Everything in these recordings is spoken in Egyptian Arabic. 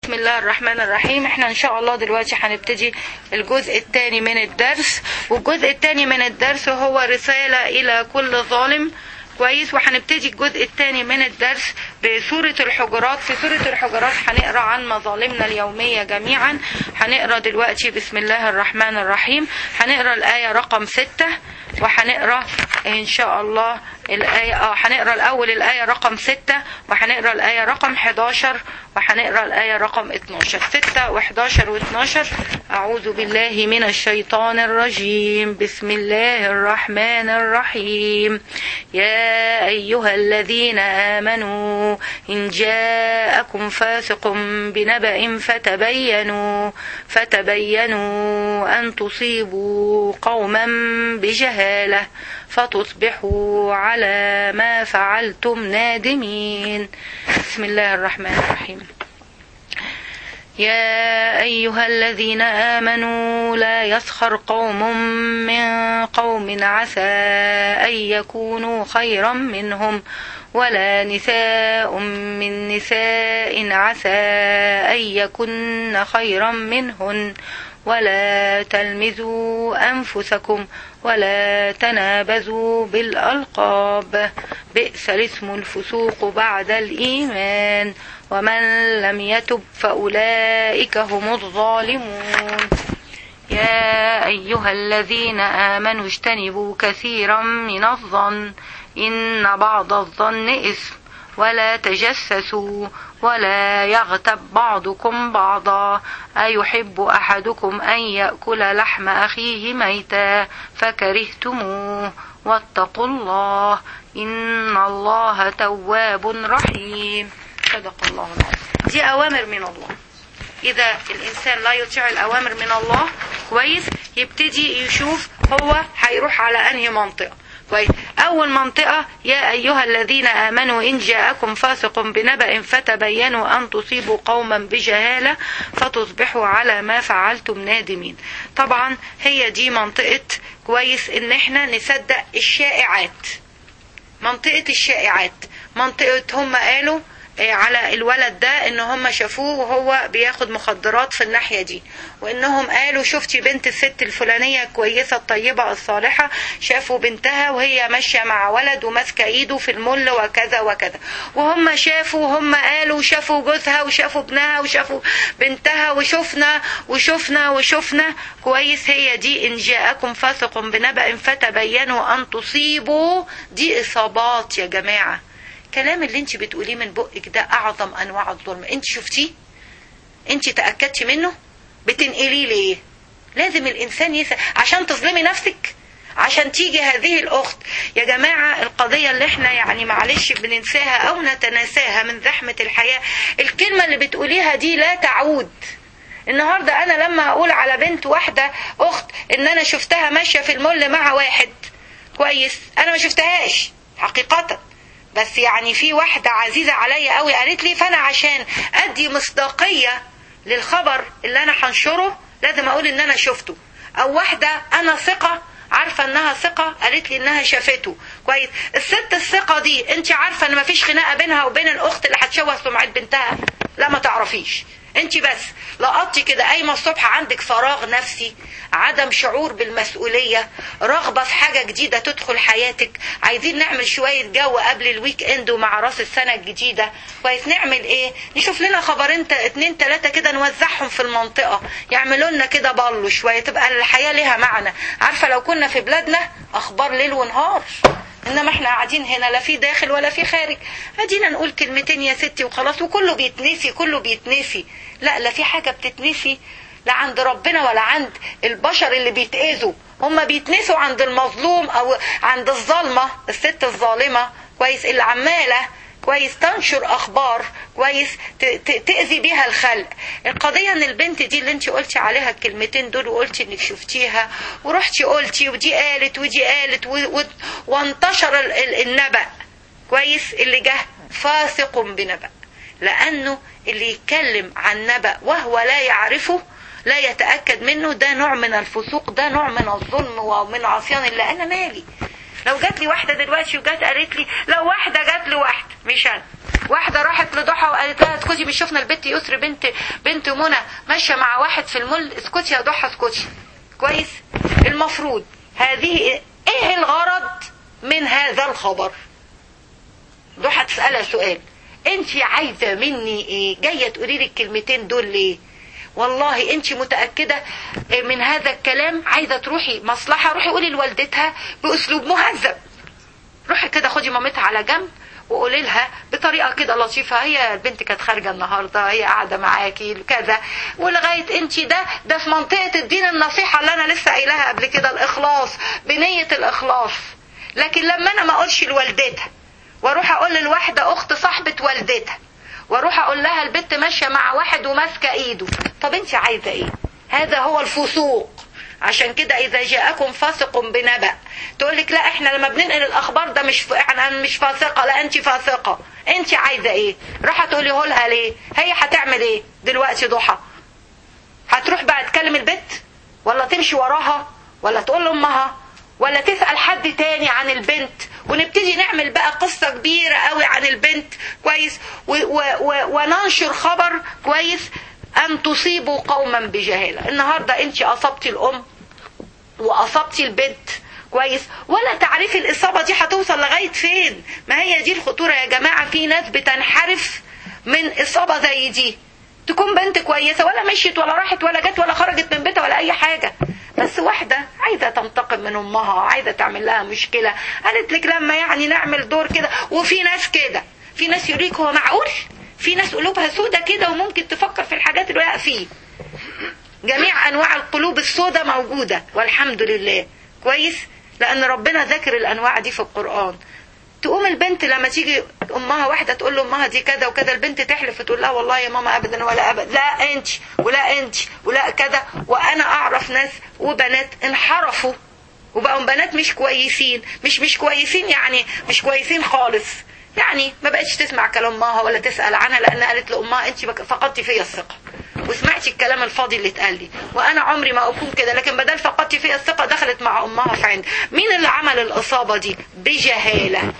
بسم الله الرحمن الرحيم احنا ان شاء الله دلوقتي هنبتدي الجزء الثاني من الدرس والجزء الثاني من الدرس هو رسالة الى كل ظالم كويس وهنبتدي الجزء الثاني من الدرس بسورة الحجرات في سورة الحجرات هنقرا عن مظالمنا اليومية جميعا هنقرا دلوقتي بسم الله الرحمن الرحيم هنقرا الآية رقم ستة وهنقرا ان شاء الله الآية اه هنقرا الأول الآية رقم ستة وهنقرا الآية رقم 11 وهنقرا الآية رقم 12 ستة و11 و12 أعوذ بالله من الشيطان الرجيم بسم الله الرحمن الرحيم يا أيها الذين آمنوا إن جاءكم فاسق بنبأ فتبينوا فتبينوا أن تصيبوا قوما بجهالة فتصبحوا على ما فعلتم نادمين بسم الله الرحمن الرحيم يا أيها الذين آمنوا لا يسخر قوم من قوم عسى أن يكونوا خيرا منهم ولا نساء من نساء عسى أن يكن خيرا منهن ولا تلمزوا أنفسكم ولا تنابزوا بالألقاب بئس الاسم الفسوق بعد الإيمان ومن لم يتب فأولئك هم الظالمون يا أيها الذين آمنوا اجتنبوا كثيرا من الظن إن بعض الظن إثم ولا تجسسوا ولا يغتب بعضكم بعضا أيحب أحدكم أن يأكل لحم أخيه ميتا فكرهتموه واتقوا الله إن الله تواب رحيم صدق الله العظيم دي أوامر من الله إذا الإنسان لا يطيع الأوامر من الله كويس يبتدي يشوف هو هيروح على أنهي منطقة كويس أول منطقة يا أيها الذين آمنوا إن جاءكم فاسق بنبأ فتبينوا أن تصيبوا قوما بجهالة فتصبحوا على ما فعلتم نادمين طبعا هي دي منطقة كويس إن احنا نصدق الشائعات منطقة الشائعات منطقة هم قالوا على الولد ده ان هم شافوه وهو بياخد مخدرات في الناحية دي وانهم قالوا شفتي بنت الست الفلانية كويسة الطيبة الصالحة شافوا بنتها وهي ماشية مع ولد وماسكة ايده في المل وكذا وكذا وهم شافوا وهم قالوا شافوا جوزها وشافوا ابنها وشافوا بنتها وشفنا وشفنا وشفنا كويس هي دي ان جاءكم فاسق بنبأ فتبينوا ان تصيبوا دي اصابات يا جماعه الكلام اللي انت بتقوليه من بقك ده اعظم انواع الظلم انت شفتيه انت تاكدتي منه بتنقليه ليه لازم الانسان يسأل عشان تظلمي نفسك عشان تيجي هذه الاخت يا جماعه القضيه اللي احنا يعني معلش بننساها او نتناساها من زحمه الحياه الكلمه اللي بتقوليها دي لا تعود النهارده انا لما اقول على بنت واحده اخت ان انا شفتها ماشيه في المول مع واحد كويس انا ما شفتهاش حقيقه بس يعني في واحدة عزيزة عليا قوي قالت لي فأنا عشان أدي مصداقية للخبر اللي أنا هنشره لازم أقول إن أنا شفته أو واحدة أنا ثقة عارفة إنها ثقة قالت لي إنها شافته كويس الست الثقة دي أنت عارفة إن مفيش خناقة بينها وبين الأخت اللي هتشوه سمعة بنتها لا ما تعرفيش انت بس لقطتي كده قايمه الصبح عندك فراغ نفسي عدم شعور بالمسؤوليه رغبه في حاجه جديده تدخل حياتك عايزين نعمل شويه جو قبل الويك اند ومع راس السنه الجديده كويس نعمل ايه نشوف لنا خبرين اتنين تلاته كده نوزعهم في المنطقه يعملوا لنا كده بالو شويه تبقى الحياه ليها معنى عارفه لو كنا في بلادنا اخبار ليل ونهار انما احنا قاعدين هنا لا في داخل ولا في خارج ادينا نقول كلمتين يا ستي وخلاص وكله بيتنسي كله بيتنسي لا لا في حاجه بتتنسي لا عند ربنا ولا عند البشر اللي بيتاذوا هم بيتنسوا عند المظلوم او عند الظالمه الست الظالمه كويس اللي عماله كويس تنشر اخبار كويس تاذي بيها الخلق القضيه ان البنت دي اللي انت قلتي عليها الكلمتين دول وقلتي انك شفتيها ورحتي قلتي ودي قالت ودي قالت وانتشر النبأ كويس اللي جه فاسق بنبأ لانه اللي يتكلم عن نبأ وهو لا يعرفه لا يتأكد منه ده نوع من الفسوق ده نوع من الظلم ومن عصيان الله أنا مالي لو جات لي واحده دلوقتي وجات قالت لي لو واحده جات لي واحده مش انا واحده راحت لضحى وقالت لها اسكتي مش شفنا البنت يسر بنت بنت منى ماشيه مع واحد في المول اسكتي يا ضحى اسكتي كويس المفروض هذه ايه الغرض من هذا الخبر ضحى تسالها سؤال انت عايزه مني ايه جايه تقولي لي الكلمتين دول ليه والله انت متاكده من هذا الكلام عايزه تروحي مصلحه روحي قولي لوالدتها باسلوب مهذب روحي كده خدي مامتها على جنب وقولي لها بطريقه كده لطيفه هي البنت كانت خارجه النهارده هي قاعده معاكي كذا ولغايه انت ده ده في منطقه الدين النصيحه اللي انا لسه قايلها قبل كده الاخلاص بنيه الاخلاص لكن لما انا ما اقولش لوالدتها واروح اقول لواحده اخت صاحبه والدتها واروح اقول لها البنت ماشيه مع واحد وماسكه ايده طب انت عايزه ايه هذا هو الفسوق عشان كده اذا جاءكم فاسق بنبأ تقول لك لا احنا لما بننقل الاخبار ده مش ف... انا مش فاسقه لا انت فاسقه انت عايزه ايه راح تقولي لها ليه هي هتعمل ايه دلوقتي ضحى هتروح بقى تكلم البنت ولا تمشي وراها ولا تقول لامها ولا تسال حد تاني عن البنت ونبتدي نعمل بقى قصه كبيره قوي عن البنت كويس و... و... و... وننشر خبر كويس أن تصيبوا قوما بجهالة النهاردة أنت أصبتي الأم وأصبتي البنت كويس ولا تعرفي الإصابة دي هتوصل لغاية فين ما هي دي الخطورة يا جماعة في ناس بتنحرف من إصابة زي دي تكون بنت كويسة ولا مشيت ولا راحت ولا جت ولا خرجت من بيتها ولا أي حاجة بس واحدة عايزة تنتقم من أمها عايزة تعمل لها مشكلة قالت لك لما يعني نعمل دور كده وفي ناس كده في ناس يقولك هو معقول في ناس قلوبها سودة كده وممكن تفكر في الحاجات اللي وقع فيه جميع انواع القلوب السودة موجودة والحمد لله كويس لان ربنا ذكر الانواع دي في القرآن تقوم البنت لما تيجي امها واحده تقول له امها دي كذا وكذا البنت تحلف وتقول لها والله يا ماما ابدا ولا ابدا لا انت ولا انت ولا كذا وانا اعرف ناس وبنات انحرفوا وبقوا بنات مش كويسين مش مش كويسين يعني مش كويسين خالص يعني ما بقتش تسمع كلام امها ولا تسال عنها لان قالت لامها انت فقدتي فيا الثقه وسمعتي الكلام الفاضي اللي اتقال لي وانا عمري ما اكون كده لكن بدل فقدتي فيا الثقه دخلت مع امها في عند مين اللي عمل الاصابه دي بجهاله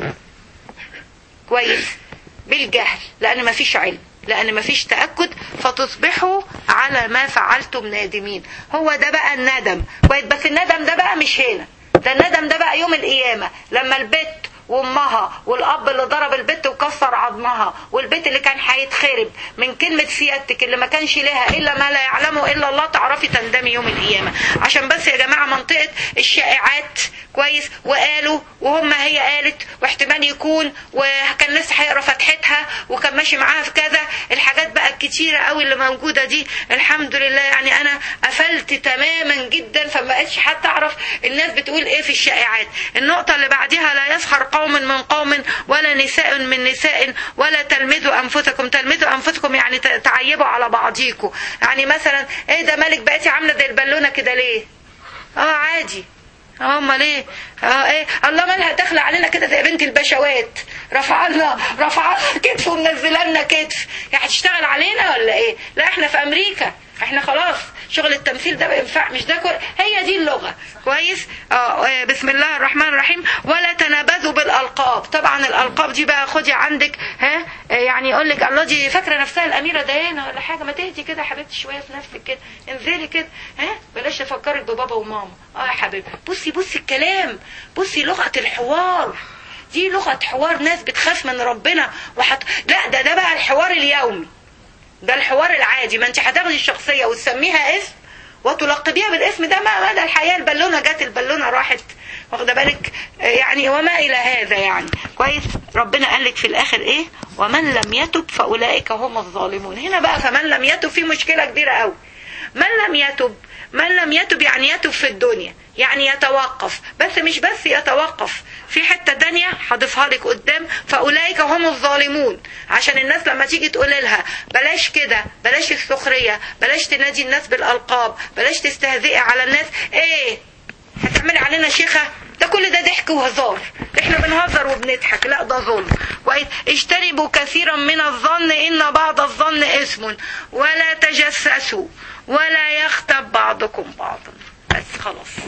كويس بالجهل لان ما فيش علم لان ما فيش تاكد فتصبحوا على ما فعلتم نادمين هو ده بقى الندم كويس بس الندم ده بقى مش هنا ده الندم ده بقى يوم القيامه لما البت وامها والاب اللي ضرب البت وكسر عظمها والبيت اللي كان هيتخرب من كلمه سيادتك اللي ما كانش لها الا ما لا يعلمه الا الله تعرفي تندمي يوم القيامه عشان بس يا جماعه منطقه الشائعات كويس وقالوا وهم هي قالت واحتمال يكون وكان لسه هيقرا فتحتها وكان ماشي معاها في كذا الحاجات بقى الكتيره قوي اللي موجوده دي الحمد لله يعني انا قفلت تماما جدا فما بقتش حتى اعرف الناس بتقول ايه في الشائعات النقطه اللي بعدها لا يسخر قوم من قوم ولا نساء من نساء ولا تلمذوا انفسكم تلمذوا انفسكم يعني تعيبوا على بعضيكم يعني مثلا ايه ده مالك بقيتي عامله زي البالونه كده ليه اه عادي اه امال ايه اه ايه الله مالها داخله علينا كده زي بنت البشوات رفع لنا رفع كتف ومنزله لنا كتف يعني هتشتغل علينا ولا ايه لا احنا في امريكا احنا خلاص شغل التمثيل ده بينفع مش ده كل هي دي اللغه كويس اه بسم الله الرحمن الرحيم ولا تنابذوا بالالقاب طبعا الالقاب دي بقى خدي عندك ها يعني يقول لك الله دي فاكره نفسها الاميره ديانا ولا حاجه ما تهدي كده يا حبيبتي شويه في نفسك كده انزلي كده ها بلاش تفكرك ببابا وماما اه يا حبيبي بصي بصي الكلام بصي لغه الحوار دي لغه حوار ناس بتخاف من ربنا وحط لا ده ده بقى الحوار اليومي ده الحوار العادي ما انت هتاخدي الشخصيه وتسميها اسم وتلقبيها بالاسم ده ما مدى الحياه البالونه جت البالونه راحت واخده بالك يعني وما الى هذا يعني كويس ربنا قال لك في الاخر ايه ومن لم يتب فاولئك هم الظالمون هنا بقى فمن لم يتب في مشكله كبيره قوي من لم يتب من لم يتب يعني يتب في الدنيا يعني يتوقف بس مش بس يتوقف في حتة تانية هضيفها لك قدام فأولئك هم الظالمون عشان الناس لما تيجي تقول لها بلاش كده بلاش السخرية بلاش تنادي الناس بالألقاب بلاش تستهزئي على الناس ايه هتعملي علينا شيخة ده كل ده ضحك وهزار احنا بنهزر وبنضحك لا ده ظلم كويس اجتنبوا كثيرا من الظن ان بعض الظن اسم ولا تجسسوا ولا يغتب بعضكم بعضا بس خلاص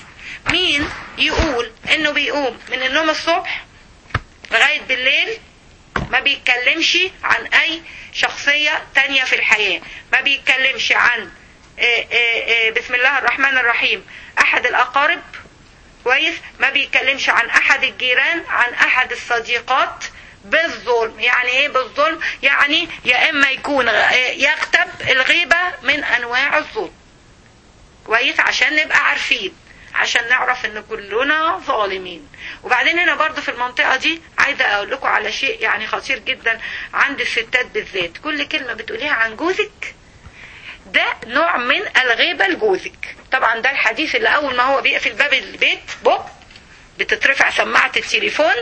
مين يقول انه بيقوم من النوم الصبح لغاية بالليل ما بيتكلمش عن اي شخصية تانية في الحياة ما بيتكلمش عن آه، آه، آه، بسم الله الرحمن الرحيم احد الاقارب كويس ما بيتكلمش عن احد الجيران عن احد الصديقات بالظلم يعني ايه بالظلم يعني يا اما يكون غ- يغتب الغيبة من انواع الظلم كويس عشان نبقى عارفين عشان نعرف ان كلنا ظالمين وبعدين هنا برضو في المنطقة دي عايزة اقول لكم على شيء يعني خطير جدا عند الستات بالذات كل كلمة بتقوليها عن جوزك ده نوع من الغيبة لجوزك طبعا ده الحديث اللي اول ما هو بيقفل باب البيت بوب بتترفع سماعة التليفون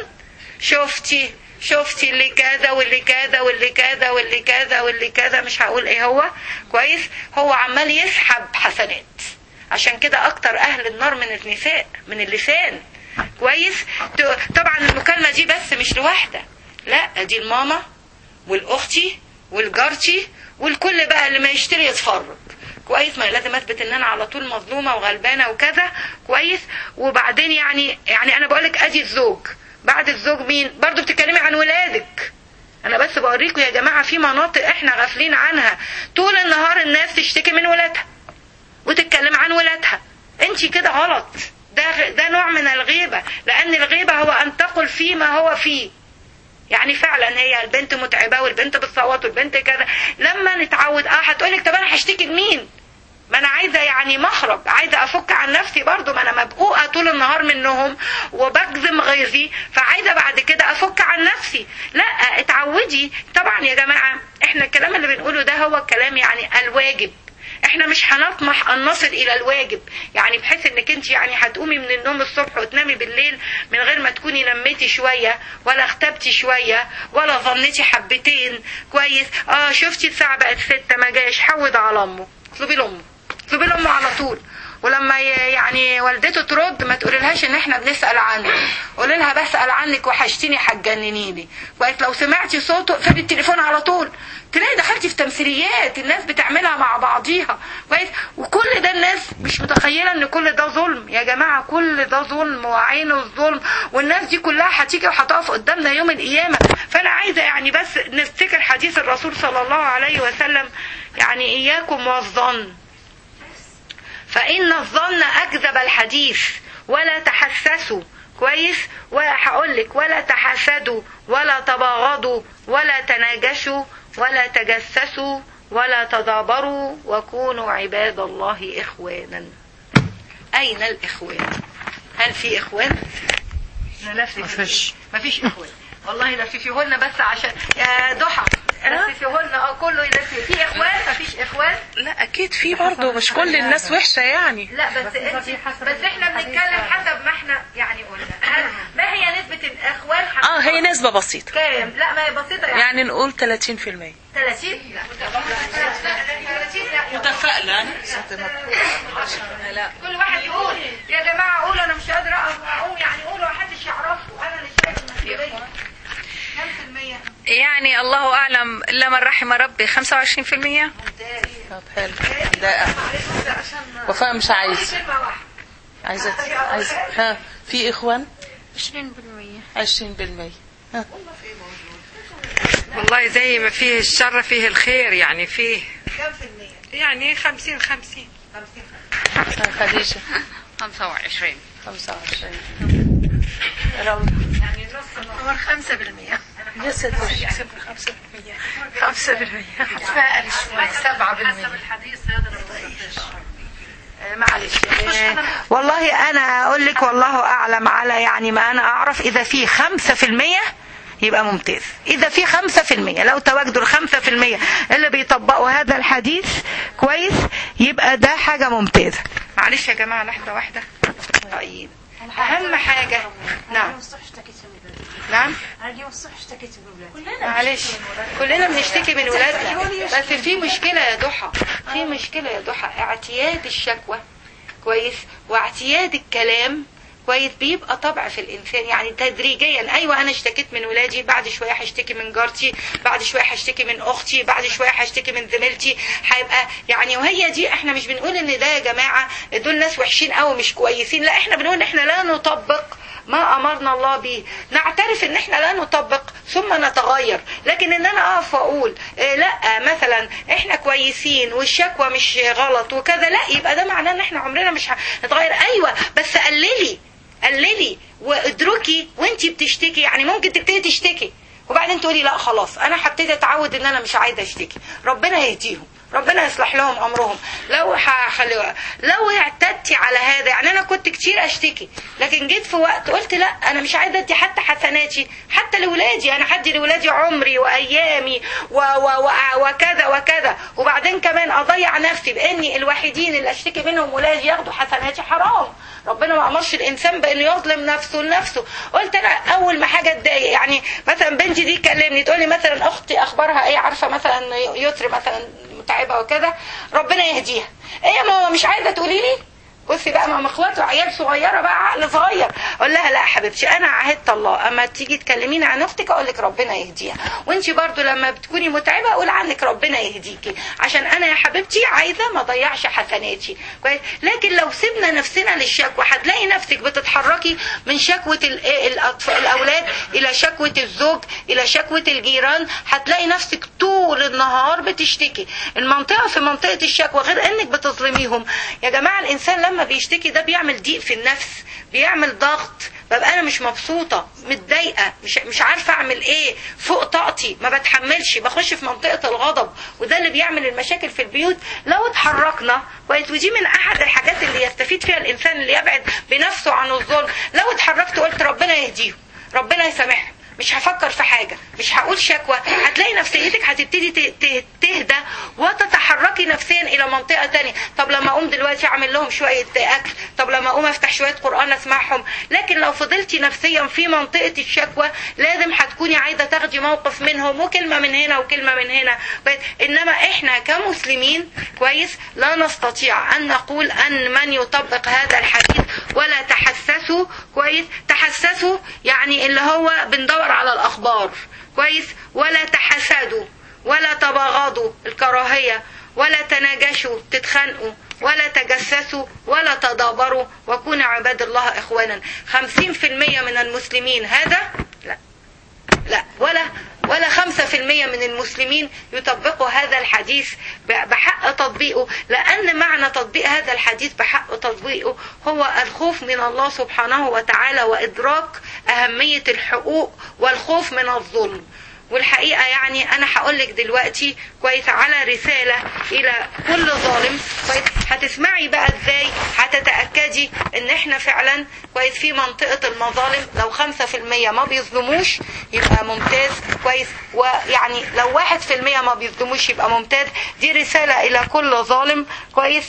شفتي شفتي اللي كذا واللي كذا واللي كذا واللي كذا واللي كذا مش هقول ايه هو كويس هو عمال يسحب حسنات عشان كده اكتر اهل النار من النساء من اللسان كويس ت- طبعا المكالمة دي بس مش لواحدة لا دي الماما والاختي والجارتي والكل بقى اللي ما يشتري يتفرج كويس ما لازم اثبت ان انا على طول مظلومه وغلبانه وكذا كويس وبعدين يعني يعني انا بقول لك ادي الزوج بعد الزوج مين برضو بتتكلمي عن ولادك انا بس بوريكم يا جماعه في مناطق احنا غافلين عنها طول النهار الناس تشتكي من ولادها وتتكلم عن ولادها انت كده غلط ده ده نوع من الغيبه لان الغيبه هو ان تقل فيه ما هو فيه يعني فعلا هي البنت متعبه والبنت بتصوت والبنت كذا لما نتعود اه هتقولك طب انا هشتكي لمين ما انا عايزه يعني مخرج عايزه افك عن نفسي برضو ما انا مبقوقه طول النهار منهم وبجزم غيظي فعايزه بعد كده افك عن نفسي لا اتعودي طبعا يا جماعه احنا الكلام اللي بنقوله ده هو الكلام يعني الواجب احنا مش هنطمح ان نصل الى الواجب يعني بحيث انك انت يعني هتقومي من النوم الصبح وتنامي بالليل من غير ما تكوني نميتي شويه ولا اختبتي شويه ولا ظنيتي حبتين كويس اه شفتي الساعه بقت ستة ما جاش حود على امه اطلبي لامه اطلبي لامه على طول ولما ي- يعني والدته ترد ما تقوليلهاش ان احنا بنسال عنك قولي لها بسال عنك وحشتيني هتجننيني كويس لو سمعتي صوته اقفلي التليفون على طول تلاقي دخلتي في تمثيليات الناس بتعملها مع بعضيها كويس وكل ده الناس مش متخيله ان كل ده ظلم يا جماعه كل ده ظلم وعين الظلم والناس دي كلها هتيجي وهتقف قدامنا يوم القيامه فانا عايزه يعني بس نفتكر حديث الرسول صلى الله عليه وسلم يعني اياكم والظن فإن الظن أكذب الحديث ولا تحسسوا كويس وهقول لك ولا تحسدوا ولا تباغضوا ولا تناجشوا ولا تجسسوا ولا تدابروا وكونوا عباد الله إخوانا أين الإخوان هل في إخوان مفيش. مفيش إخوان والله لففيه لنا بس عشان يا ضحى لففيه لنا اه كله يلفف في إخوان مفيش إخوان لا اكيد في برضه مش كل الناس وحشه يعني لا بس انت بس احنا بنتكلم حسب ما احنا يعني قلنا هل- ما هي نسبة الاخوان اه هي نسبه بسيطه كام لا ما هي بسيطة يعني, يعني نقول 30% 30 لا 30 لا متفائله لا كل واحد يقول يا جماعة قولوا انا مش قادرة اقوم يعني قولوا محدش يعرفه انا اللي شايف المسؤولية كام في المية؟ يعني الله أعلم إلا من رحم ربي 25% طب حلو ده وفاء مش عايز كلمة واحدة عايزه عايزه ها في اخوان 20% 20% ها والله زي ما فيه الشر فيه الخير يعني فيه كام في المية؟ يعني خمسين خمسين 50 ها خديجه 25 25 روضة يعني نص هو خمسة بالمية لسه خمسة بالمية تفائل شوي 7% معلش آه، والله انا اقول لك والله اعلم على يعني ما انا اعرف اذا في خمسة في المية يبقى ممتاز اذا في خمسة في المية لو تواجدوا الخمسة في المية اللي بيطبقوا هذا الحديث كويس يبقى ده حاجة ممتازة معلش يا جماعة لحظة واحدة طيب اهم حاجة نعم نعم معلش كلنا بنشتكي من ولادنا بس في مشكلة يا ضحى في مشكلة يا ضحى اعتياد الشكوى كويس واعتياد الكلام كويس بيبقى طبع في الانسان يعني تدريجيا ايوه انا اشتكيت من ولادي بعد شويه هشتكي من جارتي بعد شويه هشتكي من اختي بعد شويه هشتكي من زميلتي هيبقى يعني وهي دي احنا مش بنقول ان ده يا جماعه دول ناس وحشين قوي مش كويسين لا احنا بنقول ان احنا لا نطبق ما امرنا الله به نعترف ان احنا لا نطبق ثم نتغير لكن ان انا اقف واقول إيه لا مثلا احنا كويسين والشكوى مش غلط وكذا لا يبقى ده معناه ان احنا عمرنا مش هنتغير ايوه بس قللي قللي وادركي وانتي بتشتكي يعني ممكن تبتدي تشتكي وبعدين تقولي لا خلاص انا هبتدي اتعود ان انا مش عايزه اشتكي ربنا يهديهم ربنا يصلح لهم امرهم لو هخلي لو اعتدتي على هذا يعني انا كنت كتير اشتكي لكن جيت في وقت قلت لا انا مش عايزه ادي حتى حسناتي حتى لاولادي انا هدي لاولادي عمري وايامي و و و وكذا وكذا وبعدين كمان اضيع نفسي باني الوحيدين اللي اشتكي منهم ولادي ياخدوا حسناتي حرام ربنا ما امرش الانسان بانه يظلم نفسه لنفسه قلت انا اول ما حاجه اتضايق يعني مثلا بنتي دي تكلمني تقول لي مثلا اختي اخبارها ايه عارفه مثلا يسري مثلا متعبه وكذا ربنا يهديها ايه يا ماما مش عايزه تقولي لي بصي بقى ماما اخواته عيال صغيره بقى عقل صغير اقول لها لا يا حبيبتي انا عهدت الله اما تيجي تكلميني عن اختك اقول لك ربنا يهديها وانت برضو لما بتكوني متعبه اقول عنك ربنا يهديكي عشان انا يا حبيبتي عايزه ما اضيعش حسناتي كويس لكن لو سيبنا نفسنا للشكوى هتلاقي نفسك بتتحركي من شكوى الأطفال الاولاد الى شكوى الزوج الى شكوى الجيران هتلاقي نفسك طول النهار بتشتكي المنطقه في منطقه الشكوى غير انك بتظلميهم يا جماعه الانسان لما بيشتكي ده بيعمل ضيق في النفس بيعمل ضغط ببقى انا مش مبسوطه متضايقه مش مش عارفه اعمل ايه فوق طاقتي ما بتحملش بخش في منطقه الغضب وده اللي بيعمل المشاكل في البيوت لو اتحركنا كويس ودي من احد الحاجات اللي يستفيد فيها الانسان اللي يبعد بنفسه عن الظلم لو اتحركت وقلت ربنا يهديهم ربنا يسامحهم مش هفكر في حاجة مش هقول شكوى هتلاقي نفسيتك هتبتدي تهدى وتتحركي نفسيا الى منطقة تانية طب لما اقوم دلوقتي اعمل لهم شوية اكل طب لما اقوم افتح شوية قرآن اسمعهم لكن لو فضلتي نفسيا في منطقة الشكوى لازم هتكوني عايزة تاخدي موقف منهم وكلمة من هنا وكلمة من هنا انما احنا كمسلمين كويس لا نستطيع ان نقول ان من يطبق هذا الحديث ولا تحسسوا كويس تحسسوا يعني اللي هو بندور على الأخبار كويس ولا تحسدوا ولا تباغضوا الكراهية ولا تناجشوا تتخانقوا ولا تجسسوا ولا تدابروا وكونوا عباد الله إخوانا خمسين في المية من المسلمين هذا لا لا ولا ولا خمسة في المية من المسلمين يطبقوا هذا الحديث بحق تطبيقه لأن معنى تطبيق هذا الحديث بحق تطبيقه هو الخوف من الله سبحانه وتعالى وإدراك أهمية الحقوق والخوف من الظلم والحقيقة يعني أنا هقول لك دلوقتي كويس على رسالة إلى كل ظالم كويس هتسمعي بقى إزاي هتتأكدي إن إحنا فعلا كويس في منطقة المظالم لو خمسة في المية ما بيظلموش يبقى ممتاز كويس ويعني لو واحد في المية ما بيظلموش يبقى ممتاز دي رسالة إلى كل ظالم كويس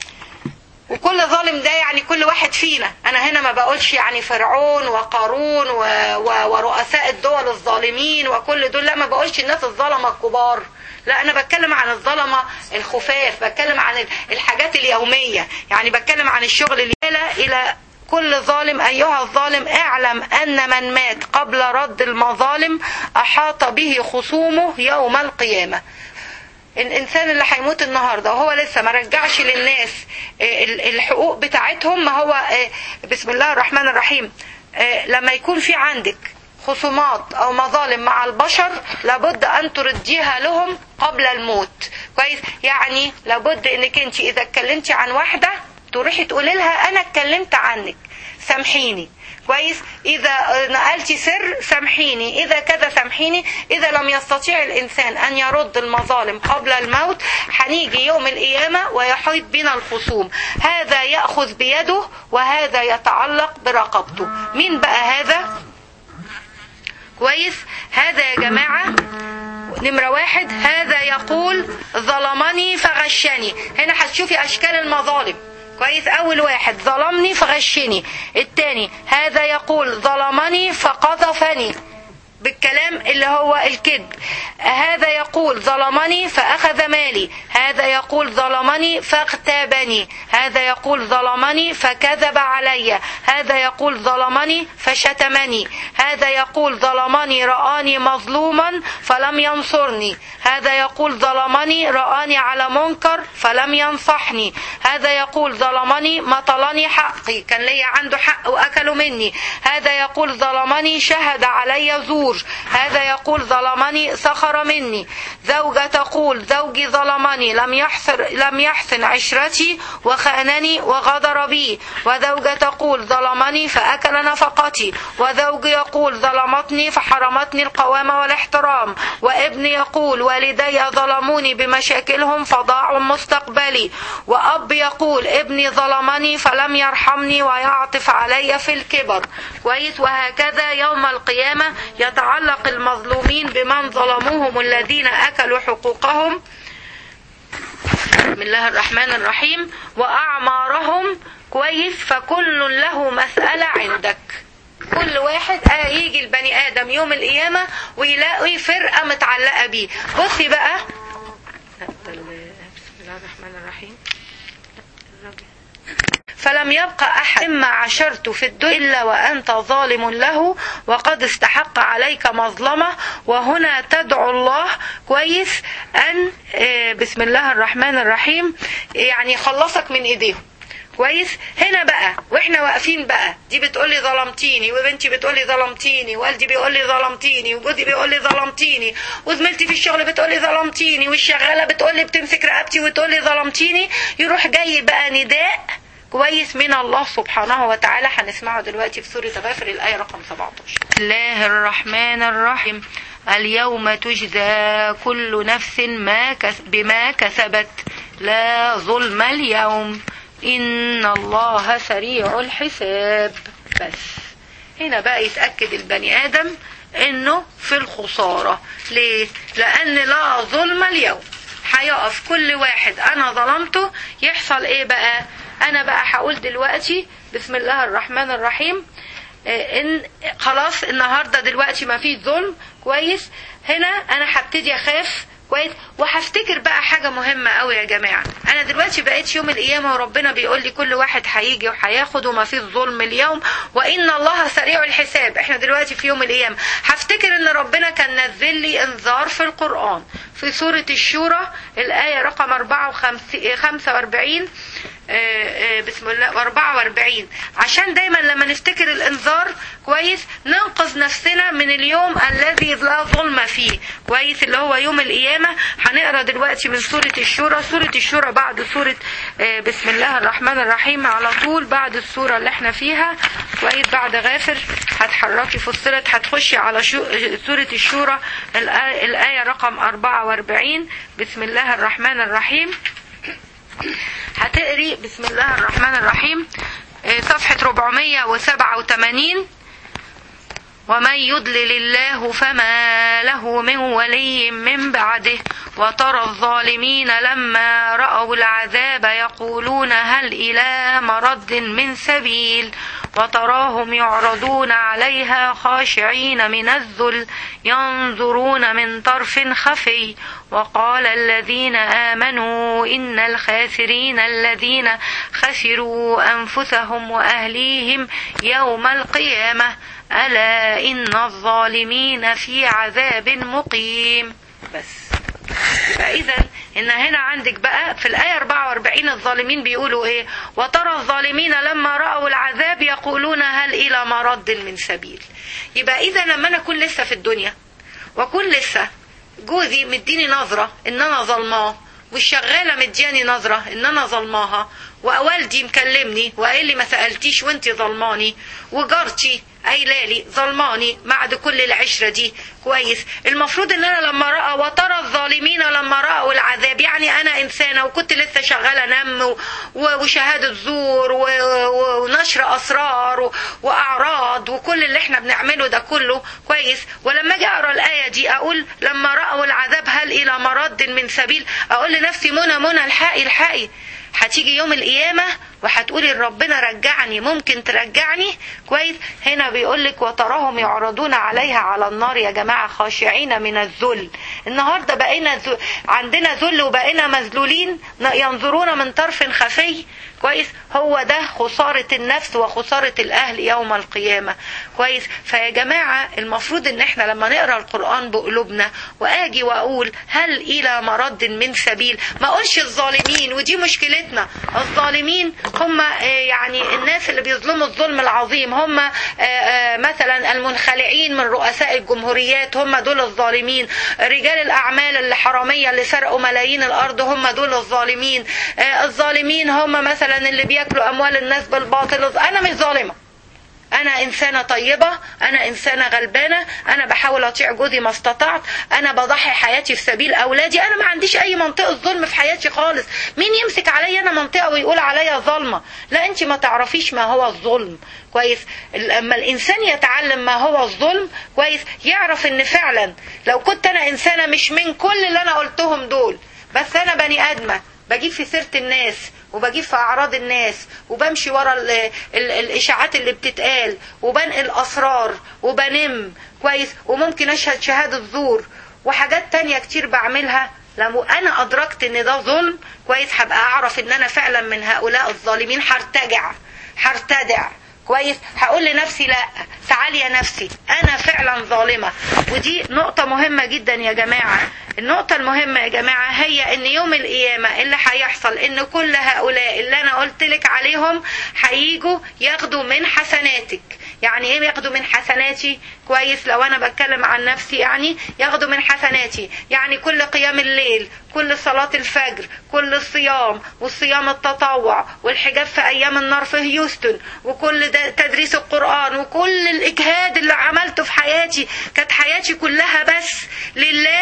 وكل ظالم ده يعني كل واحد فينا انا هنا ما بقولش يعني فرعون وقارون و... و... ورؤساء الدول الظالمين وكل دول لا ما بقولش الناس الظلمه الكبار لا انا بتكلم عن الظلمه الخفاف بتكلم عن الحاجات اليوميه يعني بتكلم عن الشغل اللي الى كل ظالم أيها الظالم اعلم أن من مات قبل رد المظالم أحاط به خصومه يوم القيامة الانسان اللي هيموت النهارده وهو لسه ما رجعش للناس الحقوق بتاعتهم ما هو بسم الله الرحمن الرحيم لما يكون في عندك خصومات او مظالم مع البشر لابد ان ترديها لهم قبل الموت كويس يعني لابد انك انت اذا اتكلمتي عن واحده تروحي تقولي لها انا اتكلمت عنك سامحيني كويس اذا نقلتي سر سامحيني اذا كذا سامحيني اذا لم يستطيع الانسان ان يرد المظالم قبل الموت هنيجي يوم القيامه ويحيط بنا الخصوم هذا ياخذ بيده وهذا يتعلق برقبته مين بقى هذا كويس هذا يا جماعه نمرة واحد هذا يقول ظلمني فغشني هنا هتشوفي أشكال المظالم كويس أول واحد ظلمني فغشني التاني هذا يقول ظلمني فقذفني بالكلام اللي هو الكذب هذا يقول ظلمني فأخذ مالي هذا يقول ظلمني فاغتابني هذا يقول ظلمني فكذب علي هذا يقول ظلمني فشتمني هذا يقول ظلمني رآني مظلوما فلم ينصرني هذا يقول ظلمني رآني على منكر فلم ينصحني هذا يقول ظلمني مطلني حقي كان لي عنده حق وأكلوا مني هذا يقول ظلمني شهد علي زور هذا يقول ظلمني سخر مني زوجة تقول زوجي ظلمني لم يحسن لم يحسن عشرتي وخانني وغدر بي وزوجة تقول ظلمني فأكل نفقتي وزوج يقول ظلمتني فحرمتني القوامة والاحترام وابني يقول والدي ظلموني بمشاكلهم فضاعوا مستقبلي وأب يقول ابني ظلمني فلم يرحمني ويعطف علي في الكبر كويس وهكذا يوم القيامة يتعلق المظلومين بمن ظلموهم الذين أكلوا حقوقهم بسم الله الرحمن الرحيم وأعمارهم كويس فكل له مسألة عندك كل واحد هيجي البني آدم يوم القيامة ويلاقي فرقة متعلقة بيه بصي بقى بسم الله الرحمن الرحيم فلم يبق أحد مما عشرت في الدنيا إلا وأنت ظالم له وقد استحق عليك مظلمة وهنا تدعو الله كويس أن آه، بسم الله الرحمن الرحيم يعني يخلصك من إيديهم كويس هنا بقى واحنا واقفين بقى دي بتقولي ظلمتيني وبنتي بتقولي ظلمتيني والدي بيقولي ظلمتيني وجوزي بيقولي ظلمتيني وزميلتي في الشغل بتقولي ظلمتيني والشغاله بتقولي بتمسك رقبتي وتقولي ظلمتيني يروح جاي بقى نداء كويس من الله سبحانه وتعالى هنسمعه دلوقتي في سورة غافر الآية رقم 17 بسم الله الرحمن الرحيم اليوم تجزى كل نفس ما كس بما كسبت لا ظلم اليوم إن الله سريع الحساب بس هنا بقى يتأكد البني آدم إنه في الخسارة ليه؟ لأن لا ظلم اليوم هيقف كل واحد أنا ظلمته يحصل إيه بقى؟ أنا بقى هقول دلوقتي بسم الله الرحمن الرحيم آه، ان خلاص النهارده دلوقتي ما فيش ظلم كويس هنا انا هبتدي اخاف كويس وهفتكر بقى حاجة مهمة قوي يا جماعة أنا دلوقتي بقيت يوم القيامة وربنا بيقول لي كل واحد هيجي وهياخد وما فيش ظلم اليوم وإن الله سريع الحساب إحنا دلوقتي في يوم القيامة هفتكر إن ربنا كان نزل لي إنذار في القرآن في سورة الشورى الآية رقم 45 بسم الله 44 عشان دايما لما نفتكر الانذار كويس ننقذ نفسنا من اليوم الذي لا ظلم فيه كويس اللي هو يوم القيامة هنقرا دلوقتي من سورة الشورى سورة الشورى بعد سورة آه، بسم الله الرحمن الرحيم على طول بعد السورة اللي احنا فيها كويس بعد غافر هتحركي فصلت هتخشي على شو سورة الشورى الآية, الآية رقم 44 بسم الله الرحمن الرحيم هتقري بسم الله الرحمن الرحيم آه، صفحة 487 ومن يضلل الله فما له من ولي من بعده وترى الظالمين لما رأوا العذاب يقولون هل إلى مرد من سبيل وتراهم يعرضون عليها خاشعين من الذل ينظرون من طرف خفي وقال الذين آمنوا إن الخاسرين الذين خسروا أنفسهم وأهليهم يوم القيامة ألا إن الظالمين في عذاب مقيم بس يبقى إذا إن هنا عندك بقى في الآية 44 الظالمين بيقولوا إيه وترى الظالمين لما رأوا العذاب يقولون هل إلى مرد من سبيل يبقى إذا لما أنا أكون لسه في الدنيا وأكون لسه جوزي مديني نظرة إن أنا ظلماه والشغالة مدياني نظرة إن أنا ظلماها ووالدي مكلمني وقال لي ما سألتيش وانت ظلماني وجارتي قايله لي ظلماني بعد كل العشرة دي كويس المفروض ان انا لما رأى وترى الظالمين لما رأوا العذاب يعني انا انسانة وكنت لسه شغالة نم و- وشهادة زور و- و- ونشر اسرار و- واعراض وكل اللي احنا بنعمله ده كله كويس ولما اجي اقرا الايه دي اقول لما رأوا العذاب هل الى مرد من سبيل اقول لنفسي منى منى الحقي الحقي هتيجي يوم القيامة وهتقولي ربنا رجعني ممكن ترجعني كويس هنا بيقول لك وتراهم يعرضون عليها على النار يا جماعه خاشعين من الذل النهارده بقينا ذل عندنا ذل وبقينا مذلولين ينظرون من طرف خفي كويس هو ده خسارة النفس وخسارة الأهل يوم القيامة كويس فيا جماعة المفروض ان احنا لما نقرأ القرآن بقلوبنا واجي واقول هل الى مرد من سبيل ما اقولش الظالمين ودي مشكلتنا الظالمين هم آه، يعني الناس اللي بيظلموا الظلم العظيم هم آه، آه، مثلا المنخلعين من رؤساء الجمهوريات هم دول الظالمين رجال الاعمال الحرامية اللي سرقوا ملايين الارض هم دول الظالمين آه، الظالمين هم مثلا اللي بياكلوا اموال الناس بالباطل انا مش ظالمه انا انسانه طيبه انا انسانه غلبانه انا بحاول اطيع جوزي ما استطعت انا بضحي حياتي في سبيل اولادي انا ما عنديش اي منطقه ظلم في حياتي خالص مين يمسك عليا انا منطقه ويقول عليا ظالمه لا انت ما تعرفيش ما هو الظلم كويس لما الانسان يتعلم ما هو الظلم كويس يعرف ان فعلا لو كنت انا انسانه مش من كل اللي انا قلتهم دول بس انا بني ادمه بجيب في سيره الناس وبجيب في اعراض الناس وبمشي ورا ال ال الاشاعات اللي بتتقال وبنقل اسرار وبنم كويس وممكن اشهد شهاده زور وحاجات تانية كتير بعملها لو انا ادركت ان ده ظلم كويس هبقى اعرف ان انا فعلا من هؤلاء الظالمين هرتجع هرتدع كويس هقول لنفسي لا تعالي يا نفسي انا فعلا ظالمه ودي نقطه مهمه جدا يا جماعه النقطه المهمه يا جماعه هي ان يوم القيامه اللي هيحصل ان كل هؤلاء اللي انا قلت لك عليهم هيجوا ياخدوا من حسناتك يعني ايه ياخدوا من حسناتي كويس لو انا بتكلم عن نفسي يعني ياخدوا من حسناتي يعني كل قيام الليل كل صلاة الفجر كل الصيام والصيام التطوع والحجاب في ايام النار في هيوستن وكل ده تدريس القرآن وكل الاجهاد اللي عملته في حياتي كانت حياتي كلها بس لله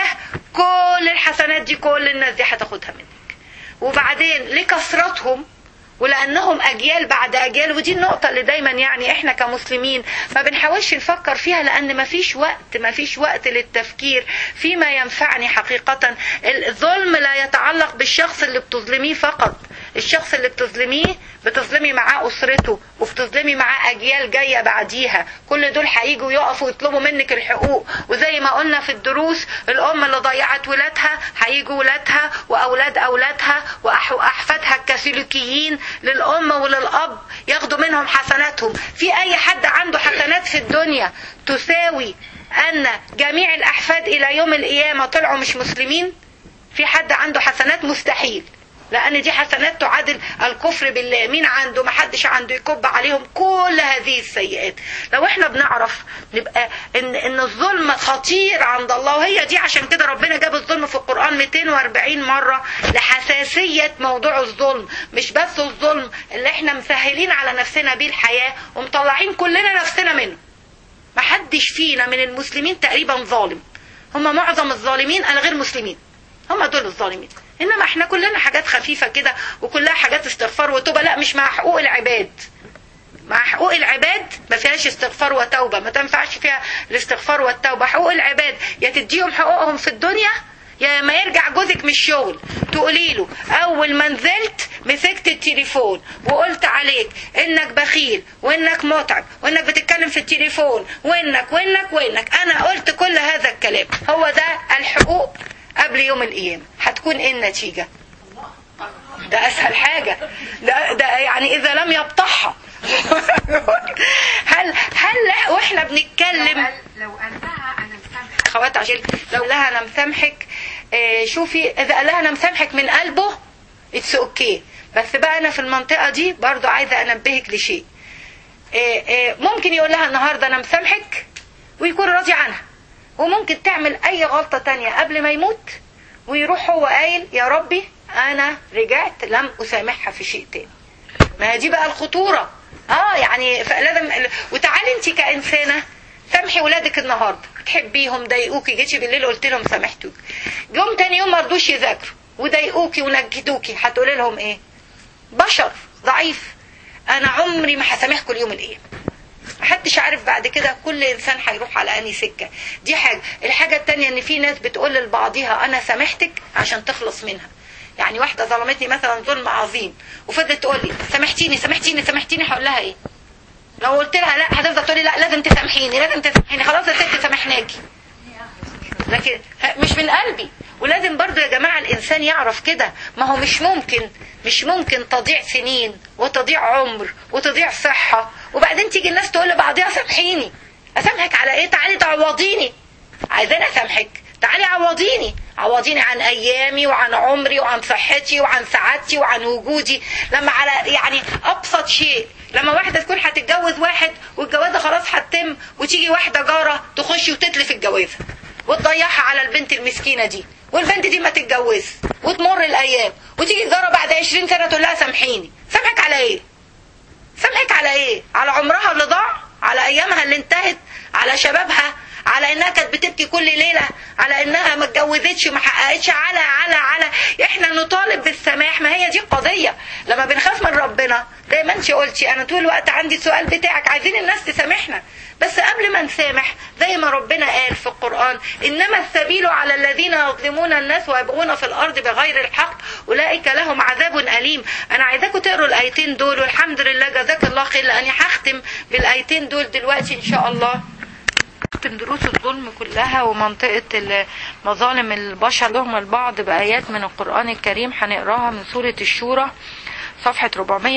كل الحسنات دي كل الناس دي هتاخدها منك وبعدين لكثرتهم ولانهم اجيال بعد اجيال ودي النقطه اللي دايما يعني احنا كمسلمين ما بنحاولش نفكر فيها لان ما فيش وقت ما فيش وقت للتفكير فيما ينفعني حقيقه الظلم لا يتعلق بالشخص اللي بتظلميه فقط الشخص اللي بتظلميه بتظلمي معاه اسرته وبتظلمي معاه اجيال جايه بعديها كل دول هيجوا يقفوا يطلبوا منك الحقوق وزي ما قلنا في الدروس الام اللي ضيعت ولادها هيجوا ولادها واولاد اولادها واحفادها الكاثوليكيين للام وللاب ياخدوا منهم حسناتهم في اي حد عنده حسنات في الدنيا تساوي ان جميع الاحفاد الى يوم القيامه طلعوا مش مسلمين في حد عنده حسنات مستحيل لان دي حسنات تعادل الكفر بالله مين عنده ما حدش عنده يكب عليهم كل هذه السيئات لو احنا بنعرف نبقى ان ان الظلم خطير عند الله وهي دي عشان كده ربنا جاب الظلم في القران 240 مره لحساسيه موضوع الظلم مش بس الظلم اللي احنا مسهلين على نفسنا بيه الحياه ومطلعين كلنا نفسنا منه ما حدش فينا من المسلمين تقريبا ظالم هم معظم الظالمين انا غير مسلمين هم دول الظالمين انما احنا كلنا حاجات خفيفه كده وكلها حاجات استغفار وتوبه لا مش مع حقوق العباد مع حقوق العباد ما فيهاش استغفار وتوبه ما تنفعش فيها الاستغفار والتوبه حقوق العباد يا تديهم حقوقهم في الدنيا يا ما يرجع جوزك من الشغل تقولي له اول ما نزلت مسكت التليفون وقلت عليك انك بخيل وانك متعب وانك بتتكلم في التليفون وانك وانك وانك انا قلت كل هذا الكلام هو ده الحقوق قبل يوم القيامة هتكون ايه النتيجة ده اسهل حاجة ده, ده يعني اذا لم يبطحها هل هل واحنا بنتكلم لو قال لها انا مسامحه خوات عشان لو لها انا مسامحك آه، شوفي اذا قال لها انا مسامحك من قلبه اتس اوكي بس بقى انا في المنطقة دي برضو عايزة انبهك لشيء آه، آه، ممكن يقول لها النهاردة انا مسامحك ويكون راضي عنها وممكن تعمل اي غلطة تانية قبل ما يموت ويروح هو قايل يا ربي انا رجعت لم اسامحها في شيء تاني ما هي دي بقى الخطورة اه يعني فلازم وتعالي انت كانسانة سامحي ولادك النهارده تحبيهم ضايقوكي جيتي بالليل قلت لهم سامحتوك يوم تاني يوم ما رضوش يذاكروا وضايقوكي ونجدوكي هتقولي لهم ايه بشر ضعيف انا عمري ما هسامحكم اليوم القيامه محدش عارف بعد كده كل انسان هيروح على انهي سكه دي حاجه الحاجه التانية ان في ناس بتقول لبعضيها انا سامحتك عشان تخلص منها يعني واحده ظلمتني مثلا ظلم عظيم وفضلت تقول لي سامحتيني سامحتيني سامحتيني هقول لها ايه لو قلت لها لا هتفضل تقول لي لا لازم تسامحيني لازم تسامحيني خلاص يا ست سامحناكي لكن مش من قلبي ولازم برضو يا جماعة الإنسان يعرف كده ما هو مش ممكن مش ممكن تضيع سنين وتضيع عمر وتضيع صحة وبعدين تيجي الناس تقول لبعضيها سامحيني أسامحك على إيه تعالي تعوضيني عايزين أسامحك تعالي عوضيني عوضيني عن ايامي وعن عمري وعن صحتي وعن سعادتي وعن وجودي لما على يعني ابسط شيء لما واحده تكون هتتجوز واحد والجوازه خلاص هتتم وتيجي واحده جاره تخش وتتلف الجوازه وتضيعها على البنت المسكينه دي والبنت دي ما تتجوز وتمر الايام وتيجي الجاره بعد 20 سنه تقول لها سامحيني سامحك على ايه سامحك على ايه على عمرها اللي ضاع على ايامها اللي انتهت على شبابها على انها كانت بتبكي كل ليله على انها ما اتجوزتش وما حققتش على على على احنا نطالب بالسماح ما هي دي القضيه لما بنخاف من ربنا زي ما انت قلتي انا طول الوقت عندي السؤال بتاعك عايزين الناس تسامحنا بس قبل ما نسامح زي ما ربنا قال في القرآن إنما السبيل على الذين يظلمون الناس ويبغون في الأرض بغير الحق أولئك لهم عذاب أليم أنا عايزاكم تقروا الآيتين دول والحمد لله جزاك الله خير لأني هختم بالآيتين دول دلوقتي إن شاء الله من دروس الظلم كلها ومنطقة مظالم البشر لهم البعض بآيات من القرآن الكريم هنقراها من سورة الشورى صفحة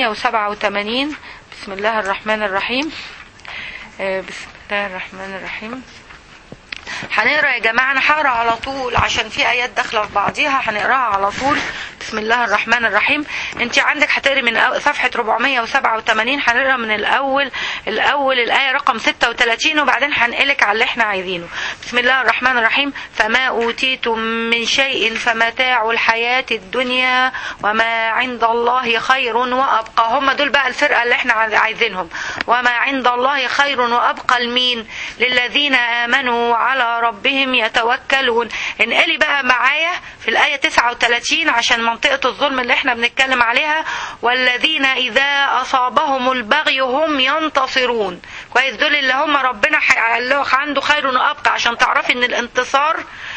487 بسم الله الرحمن الرحيم بسم الله الرحمن الرحيم هنقرا يا جماعه انا هقرا على طول عشان في ايات داخله في بعضيها هنقراها على طول بسم الله الرحمن الرحيم انت عندك هتقري من صفحه 487 هنقرا من الاول الاول الايه رقم 36 وبعدين هنقلك على اللي احنا عايزينه بسم الله الرحمن الرحيم فما اوتيتم من شيء فمتاع الحياه الدنيا وما عند الله خير وابقى هم دول بقى الفرقه اللي احنا عايزينهم وما عند الله خير وابقى لمين للذين امنوا على ربهم يتوكلون انقلي بقى معايا في الآية 39 عشان منطقة الظلم اللي احنا بنتكلم عليها والذين إذا أصابهم البغي هم ينتصرون كويس دول اللي هم ربنا قال له عنده خير وأبقى عشان تعرفي ان الانتصار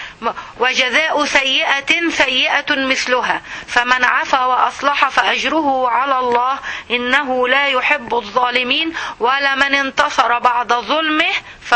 وجزاء سيئة سيئة مثلها فمن عفا وأصلح فأجره على الله إنه لا يحب الظالمين ولمن انتصر بعد ظلمه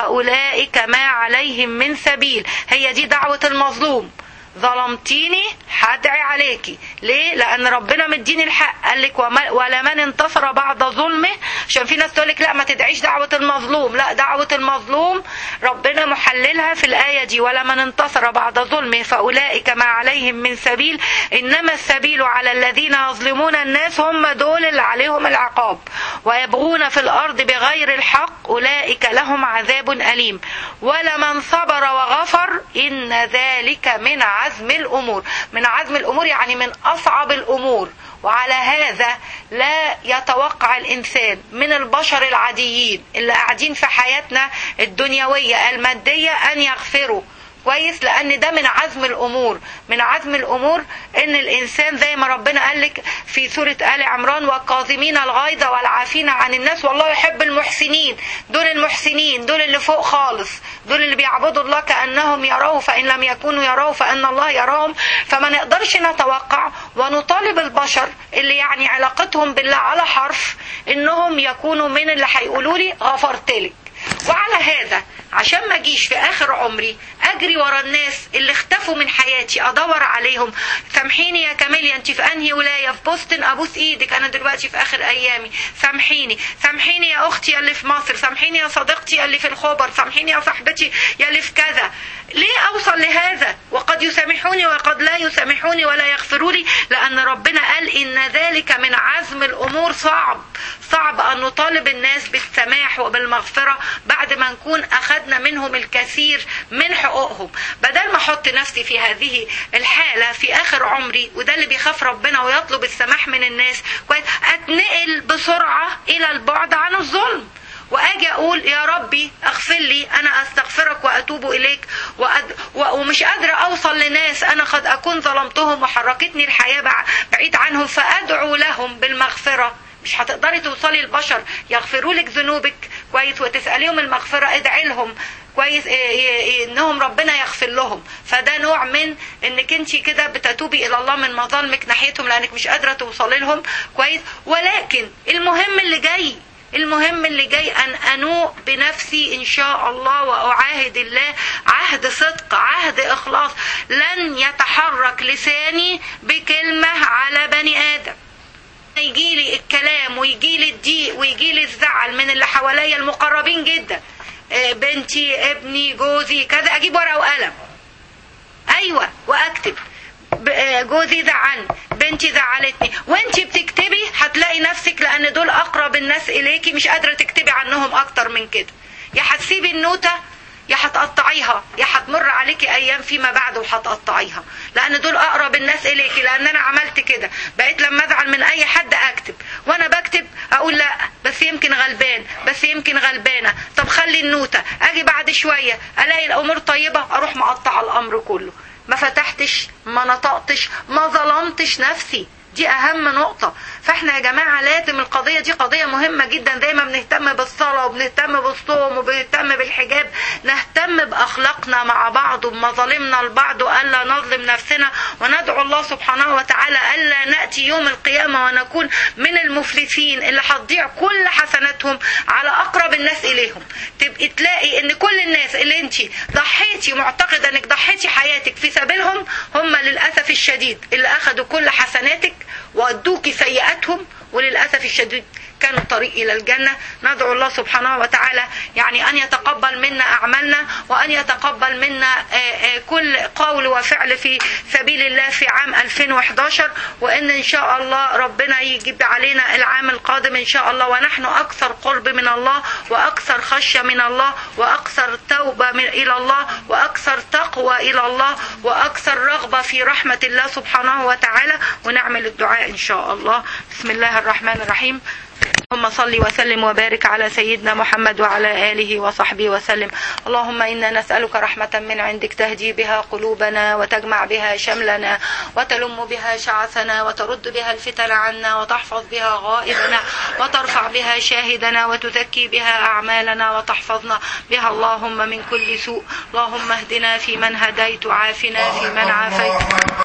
فأولئك ما عليهم من سبيل هي دي دعوة المظلوم ظلمتيني هدعي عليكي ليه لان ربنا مديني الحق قال لك ولمن انتصر بعد ظلمه عشان في ناس تقول لك لا ما تدعيش دعوه المظلوم لا دعوه المظلوم ربنا محللها في الايه دي ولمن انتصر بعد ظلمه فاولئك ما عليهم من سبيل انما السبيل على الذين يظلمون الناس هم دول اللي عليهم العقاب ويبغون في الارض بغير الحق اولئك لهم عذاب اليم ولمن صبر وغفر ان ذلك من عزم الامور من عزم الامور يعني من اصعب الامور وعلى هذا لا يتوقع الانسان من البشر العاديين اللي قاعدين في حياتنا الدنيويه الماديه ان يغفروا كويس لان ده من عزم الامور من عزم الامور ان الانسان زي ما ربنا قال لك في سوره ال عمران والكاظمين الغيظ والعافين عن الناس والله يحب المحسنين دول المحسنين دول اللي فوق خالص دول اللي بيعبدوا الله كانهم يروه فان لم يكونوا يروه فان الله يراهم فما نقدرش نتوقع ونطالب البشر اللي يعني علاقتهم بالله على حرف انهم يكونوا من اللي هيقولوا لي غفرت لك وعلى هذا عشان ما اجيش في اخر عمري اجري ورا الناس اللي اختفوا من حياتي ادور عليهم سامحيني يا كاميليا انت في انهي ولايه في بوسطن ابوس ايدك انا دلوقتي في اخر ايامي سامحيني سامحيني يا اختي اللي في مصر سامحيني يا صديقتي اللي في الخبر سامحيني يا صاحبتي اللي في كذا ليه اوصل لهذا وقد يسامحوني وقد لا يسامحوني ولا يغفروا لي لان ربنا قال ان ذلك من عزم الامور صعب صعب ان نطالب الناس بالسماح وبالمغفره بعد ما نكون اخذنا منهم الكثير من حقوقهم بدل ما احط نفسي في هذه الحاله في اخر عمري وده اللي بيخاف ربنا ويطلب السماح من الناس اتنقل بسرعه الى البعد عن الظلم واجي اقول يا ربي اغفر لي انا استغفرك واتوب اليك وأد... و... ومش قادره اوصل لناس انا قد اكون ظلمتهم وحركتني الحياه بعيد عنهم فادعو لهم بالمغفره مش هتقدري توصلي البشر يغفروا لك ذنوبك كويس وتساليهم المغفره ادعي لهم كويس إيه- إيه- إيه انهم ربنا يغفر لهم فده نوع من انك انت كده بتتوبي الى الله من مظالمك ناحيتهم لانك مش قادره توصلي لهم كويس ولكن المهم اللي جاي المهم اللي جاي ان انوء بنفسي ان شاء الله واعاهد الله عهد صدق عهد اخلاص لن يتحرك لساني بكلمه على بني ادم يجي لي الكلام ويجي لي الضيق ويجي لي الزعل من اللي حواليا المقربين جدا آه، بنتي ابني جوزي كذا اجيب ورقه وقلم ايوه واكتب ب- آه، جوزي زعلني بنتي زعلتني وانتي بتكتبي هتلاقي نفسك لان دول اقرب الناس اليكي مش قادره تكتبي عنهم اكتر من كده يا هتسيبي النوته يا هتقطعيها يا هتمر عليكي ايام فيما بعد وهتقطعيها لان دول اقرب الناس اليكي لان انا عملت كده بقيت لما ازعل من اي حد اكتب وانا بكتب اقول لا بس يمكن غلبان بس يمكن غلبانه طب خلي النوته اجي بعد شويه الاقي الامور طيبه اروح مقطع الامر كله ما فتحتش ما نطقتش ما ظلمتش نفسي دي اهم نقطة فاحنا يا جماعة لازم القضية دي قضية مهمة جدا زي ما بنهتم بالصلاة وبنهتم بالصوم وبنهتم بالحجاب نهتم باخلاقنا مع بعض وبمظالمنا البعض والا نظلم نفسنا وندعو الله سبحانه وتعالى الا ناتي يوم القيامة ونكون من المفلسين اللي هتضيع كل حسناتهم على اقرب الناس اليهم تبقي تلاقي ان كل الناس اللي انت ضحيتي معتقدة انك ضحيتي حياتك في سبيلهم هم للاسف الشديد اللي اخذوا كل حسناتك وادوكي سيئاتهم وللاسف الشديد كانوا الطريق الى الجنه ندعو الله سبحانه وتعالى يعني ان يتقبل منا اعمالنا وان يتقبل منا آه، آه، كل قول وفعل في سبيل الله في عام 2011 وان ان شاء الله ربنا يجيب علينا العام القادم ان شاء الله ونحن اكثر قرب من الله واكثر خشيه من الله واكثر توبه من الى الله واكثر تقوى الى الله واكثر رغبه في رحمه الله سبحانه وتعالى ونعمل الدعاء ان شاء الله بسم الله الرحمن الرحيم اللهم صل وسلم وبارك على سيدنا محمد وعلى آله وصحبه وسلم اللهم إنا نسألك رحمة من عندك تهدي بها قلوبنا وتجمع بها شملنا وتلم بها شعثنا وترد بها الفتن عنا وتحفظ بها غائبنا وترفع بها شاهدنا وتزكي بها أعمالنا وتحفظنا بها اللهم من كل سوء اللهم اهدنا في من هديت وعافنا في من عافيت